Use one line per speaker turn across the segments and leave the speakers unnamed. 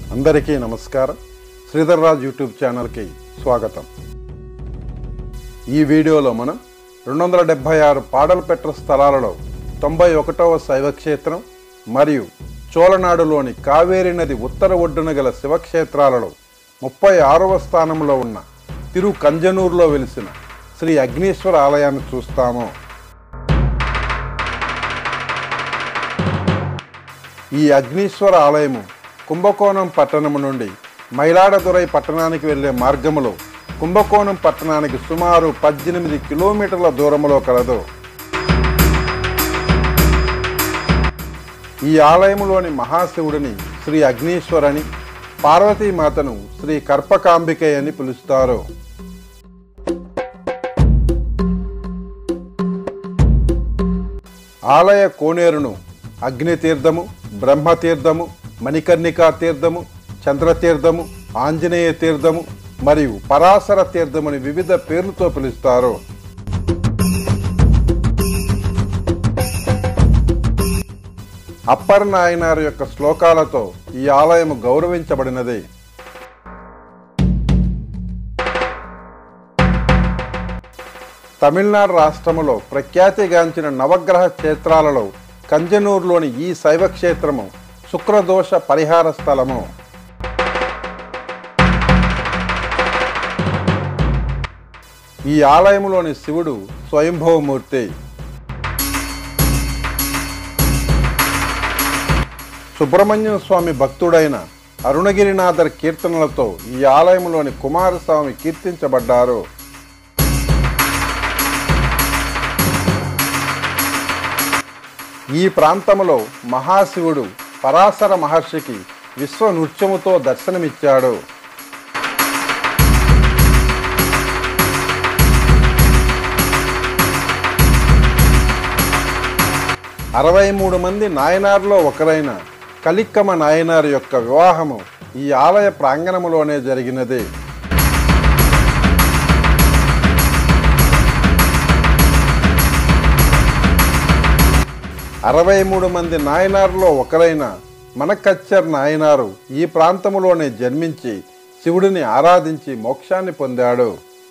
అందరికీ నమస్కారం శ్రీధర్ రాజ్ యూట్యూబ్ ఛానల్కి స్వాగతం ఈ వీడియోలో మనం రెండు వందల డెబ్భై ఆరు పాడలపెట్ట స్థలాలలో తొంభై ఒకటవ శైవక్షేత్రం మరియు చోళనాడులోని కావేరి నది ఉత్తర ఒడ్డున గల శివక్షేత్రాలలో ముప్పై ఆరవ స్థానంలో ఉన్న తిరు కంజనూరులో వెలిసిన శ్రీ అగ్నీశ్వర ఆలయాన్ని చూస్తాము ఈ అగ్నీశ్వర ఆలయము కుంభకోణం పట్టణము నుండి మైలాడదురై పట్టణానికి వెళ్ళే మార్గములో కుంభకోణం పట్టణానికి సుమారు పద్దెనిమిది కిలోమీటర్ల దూరములో కలదు ఈ ఆలయములోని మహాశివుడిని శ్రీ అగ్నీశ్వరని పార్వతీమాతను శ్రీ కర్పకాంబికే అని పిలుస్తారు ఆలయ కోనేరును అగ్నితీర్థము బ్రహ్మతీర్థము మణికర్ణికా తీర్థము చంద్రతీర్థము ఆంజనేయ తీర్థము మరియు పరాశర తీర్థమని వివిధ పేర్లతో పిలుస్తారు అప్పర్ నాయనారు యొక్క శ్లోకాలతో ఈ ఆలయం గౌరవించబడినది తమిళనాడు రాష్ట్రములో ప్రఖ్యాతిగాంచిన నవగ్రహ క్షేత్రాలలో కంజనూరులోని ఈ శైవ క్షేత్రము శుక్రదోష పరిహార స్థలము ఈ ఆలయములోని శివుడు స్వయంభవమూర్తి సుబ్రహ్మణ్యం స్వామి భక్తుడైన అరుణగిరినాథర్ కీర్తనలతో ఈ ఆలయంలోని కుమారస్వామి కీర్తించబడ్డారు ఈ ప్రాంతములో మహాశివుడు పరాశర మహర్షికి విశ్వ నృత్యముతో దర్శనమిచ్చాడు అరవై మూడు మంది నాయనార్లో ఒకరైన కలిక్కమ నాయనార్ యొక్క వివాహము ఈ ఆలయ ప్రాంగణములోనే జరిగినది అరవై మూడు మంది నాయనారులో ఒకరైన మనకచ్చర్ నాయనారు ఈ ప్రాంతములోనే జన్మించి శివుడిని ఆరాధించి మోక్షాన్ని పొందాడు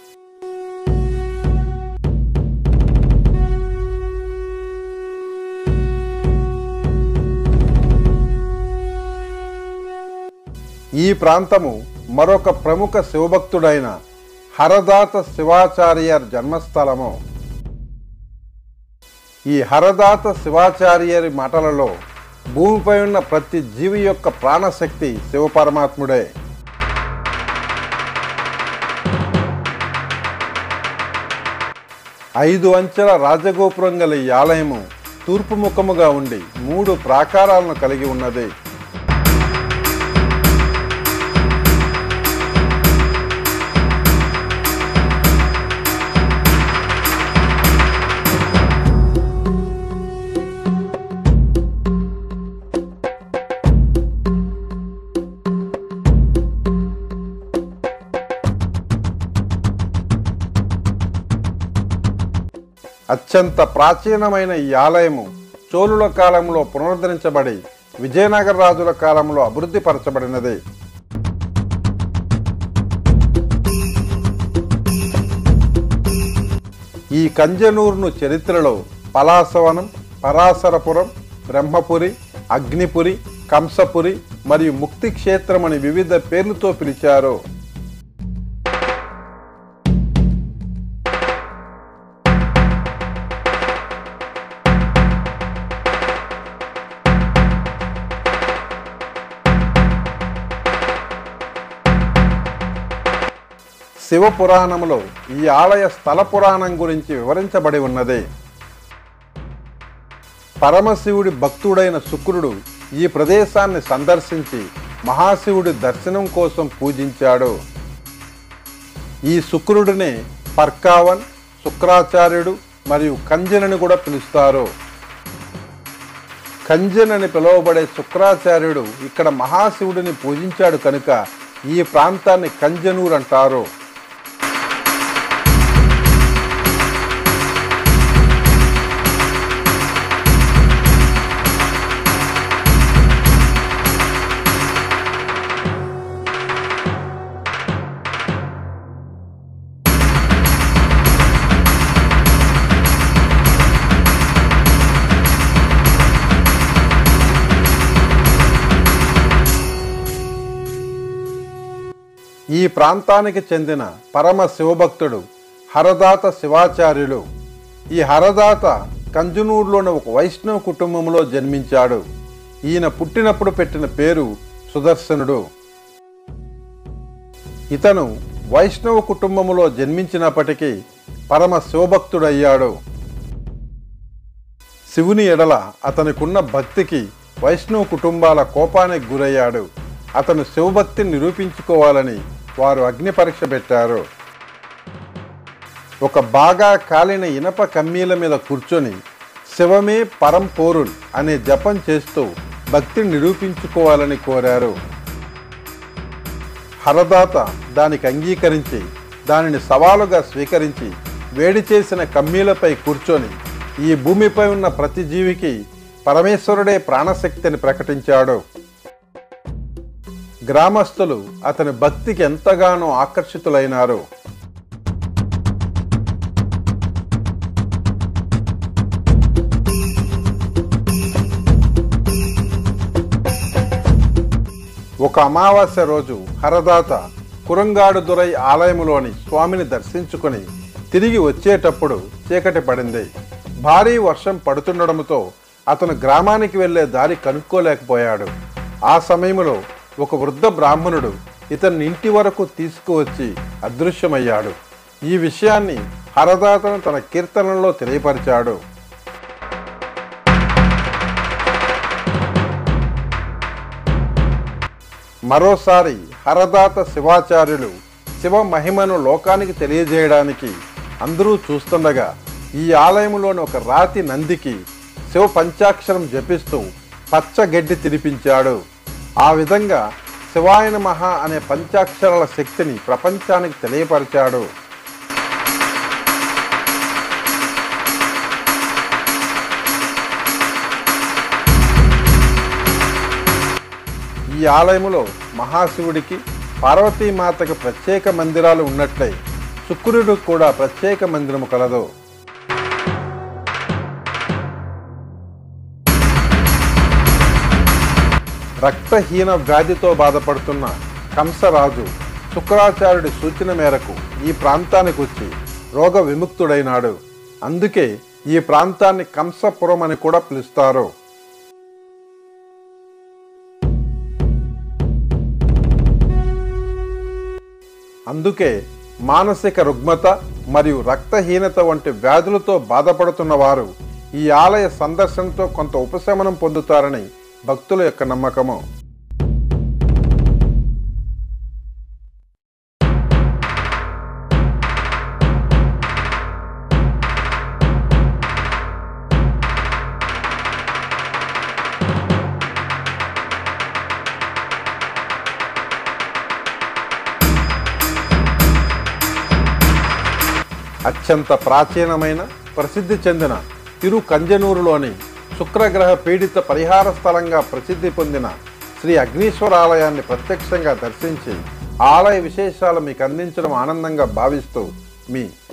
ఈ ప్రాంతము మరొక ప్రముఖ శివభక్తుడైన హరదాత శివాచార్యర్ జన్మస్థలము ఈ హరదాత శివాచార్యరి మాటలలో భూమిపై ఉన్న ప్రతి జీవి యొక్క ప్రాణశక్తి శివపరమాత్ముడే ఐదు అంచెల రాజగోపురం గల ఈ ఆలయము తూర్పు ముఖముగా ఉండి మూడు ప్రాకారాలను కలిగి ఉన్నది అత్యంత ప్రాచీనమైన ఈ ఆలయము చోళుల కాలంలో పునరుద్ధరించబడి విజయనగర రాజుల కాలంలో అభివృద్ధి పరచబడినది ఈ కంజనూరును చరిత్రలో పలాసవనం పరాశరపురం బ్రహ్మపురి అగ్నిపురి కంసపురి మరియు ముక్తి క్షేత్రం అని వివిధ పేర్లతో పిలిచారు శివ పురాణములో ఈ ఆలయ స్థల పురాణం గురించి వివరించబడి ఉన్నది పరమశివుడి భక్తుడైన శుక్రుడు ఈ ప్రదేశాన్ని సందర్శించి మహాశివుడి దర్శనం కోసం పూజించాడు ఈ శుక్రుడినే పర్కావన్ శుక్రాచార్యుడు మరియు కంజనని కూడా పిలుస్తారు కంజన్ అని పిలువబడే శుక్రాచార్యుడు ఇక్కడ మహాశివుడిని పూజించాడు కనుక ఈ ప్రాంతాన్ని కంజనూర్ అంటారు ఈ ప్రాంతానికి చెందిన పరమ శివభక్తుడు హరదాత శివాచార్యులు ఈ హరదాత కంజునూరులోని ఒక వైష్ణవ కుటుంబంలో జన్మించాడు ఈయన పుట్టినప్పుడు పెట్టిన పేరు సుదర్శనుడు ఇతను వైష్ణవ కుటుంబములో జన్మించినప్పటికీ పరమ శివభక్తుడయ్యాడు శివుని ఎడల అతనికున్న భక్తికి వైష్ణవ కుటుంబాల కోపానికి గురయ్యాడు అతను శివభక్తిని నిరూపించుకోవాలని వారు అగ్ని పరీక్ష పెట్టారు ఒక బాగా కాలిన ఇనప కమ్మీల మీద కూర్చొని శివమే పరం పోరుల్ అనే జపం చేస్తూ భక్తిని నిరూపించుకోవాలని కోరారు హరదాత దానికి అంగీకరించి దానిని సవాలుగా స్వీకరించి వేడి చేసిన కమ్మీలపై కూర్చొని ఈ భూమిపై ఉన్న ప్రతి జీవికి పరమేశ్వరుడే ప్రాణశక్తిని ప్రకటించాడు గ్రామస్తులు అతని భక్తికి ఎంతగానో ఆకర్షితులైనారు ఒక అమావాస్య రోజు హరదాత కురంగాడు దురై ఆలయములోని స్వామిని దర్శించుకుని తిరిగి వచ్చేటప్పుడు చీకటి పడింది భారీ వర్షం పడుతుండడంతో అతను గ్రామానికి వెళ్లే దారి కనుక్కోలేకపోయాడు ఆ సమయంలో ఒక వృద్ధ బ్రాహ్మణుడు ఇతన్ని ఇంటి వరకు తీసుకువచ్చి అదృశ్యమయ్యాడు ఈ విషయాన్ని హరదాతను తన కీర్తనలో తెలియపరిచాడు మరోసారి హరదాత శివాచార్యులు శివ మహిమను లోకానికి తెలియజేయడానికి అందరూ చూస్తుండగా ఈ ఆలయంలోని ఒక రాతి నందికి శివ పంచాక్షరం జపిస్తూ పచ్చ గడ్డి తినిపించాడు ఆ విధంగా శివాయన మహా అనే పంచాక్షరాల శక్తిని ప్రపంచానికి తెలియపరిచాడు ఈ ఆలయములో మహాశివుడికి పార్వతీమాతకు ప్రత్యేక మందిరాలు ఉన్నట్లే శుక్రుడికి కూడా ప్రత్యేక మందిరము కలదు రక్తహీన వ్యాధితో బాధపడుతున్న కంసరాజు శుక్రాచార్యుడి సూచన మేరకు ఈ ప్రాంతానికి వచ్చి రోగ విముక్తుడైనాడు అందుకే ఈ ప్రాంతాన్ని కంసపురం అని కూడా పిలుస్తారు అందుకే మానసిక రుగ్మత మరియు రక్తహీనత వంటి వ్యాధులతో బాధపడుతున్న వారు ఈ ఆలయ సందర్శనతో కొంత ఉపశమనం పొందుతారని భక్తుల యొక్క నమ్మకము అత్యంత ప్రాచీనమైన ప్రసిద్ధి చెందిన తిరు కంజనూరులోని శుక్రగ్రహ పీడిత పరిహార స్థలంగా ప్రసిద్ధి పొందిన శ్రీ అగ్నీశ్వర ఆలయాన్ని ప్రత్యక్షంగా దర్శించి ఆలయ విశేషాలు మీకు అందించడం ఆనందంగా భావిస్తూ మీ